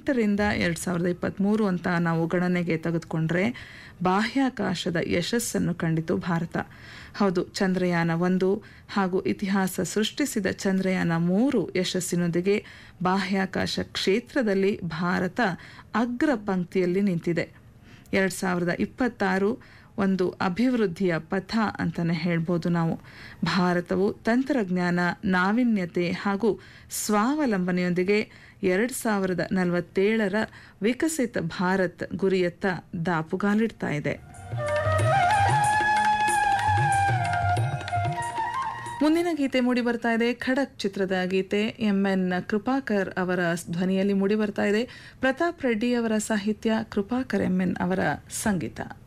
ಇಪ್ಪತ್ತೆಂಟರಿಂದ ಎರಡು ಸಾವಿರದ ಇಪ್ಪತ್ತ್ಮೂರು ಅಂತ ನಾವು ಗಣನೆಗೆ ತೆಗೆದುಕೊಂಡ್ರೆ ಬಾಹ್ಯಾಕಾಶದ ಯಶಸ್ಸನ್ನು ಕಂಡಿತು ಭಾರತ ಹೌದು ಚಂದ್ರಯಾನ ಒಂದು ಹಾಗೂ ಇತಿಹಾಸ ಸೃಷ್ಟಿಸಿದ ಚಂದ್ರಯಾನ ಮೂರು ಯಶಸ್ಸಿನೊಂದಿಗೆ ಬಾಹ್ಯಾಕಾಶ ಕ್ಷೇತ್ರದಲ್ಲಿ ಭಾರತ ಅಗ್ರ ಪಂಕ್ತಿಯಲ್ಲಿ ನಿಂತಿದೆ ಎರಡು ಸಾವಿರದ ಇಪ್ಪತ್ತಾರು ಒಂದು ಅಭಿವೃದ್ಧಿಯ ಪಥ ಅಂತಲೇ ಹೇಳ್ಬೋದು ನಾವು ಭಾರತವು ತಂತ್ರಜ್ಞಾನ ನಾವೀನ್ಯತೆ ಹಾಗೂ ಸ್ವಾವಲಂಬನೆಯೊಂದಿಗೆ ಎರಡು ಸಾವಿರದ ನಲವತ್ತೇಳರ ವಿಕಸಿತ ಭಾರತ್ ಗುರಿಯತ್ತ ದಾಪುಗಾಲಿಡ್ತಾ ಇದೆ ಮುಂದಿನ ಗೀತೆ ಮೂಡಿ ಬರ್ತಾ ಇದೆ ಖಡಕ್ ಚಿತ್ರದ ಗೀತೆ ಎಂ ಎನ್ ಕೃಪಾಕರ್ ಅವರ ಧ್ವನಿಯಲ್ಲಿ ಮೂಡಿ ಬರ್ತಾ ಇದೆ ಪ್ರತಾಪ್ ರೆಡ್ಡಿ ಅವರ ಸಾಹಿತ್ಯ ಕೃಪಾಕರ್ ಎಂ ಎನ್ ಅವರ ಸಂಗೀತ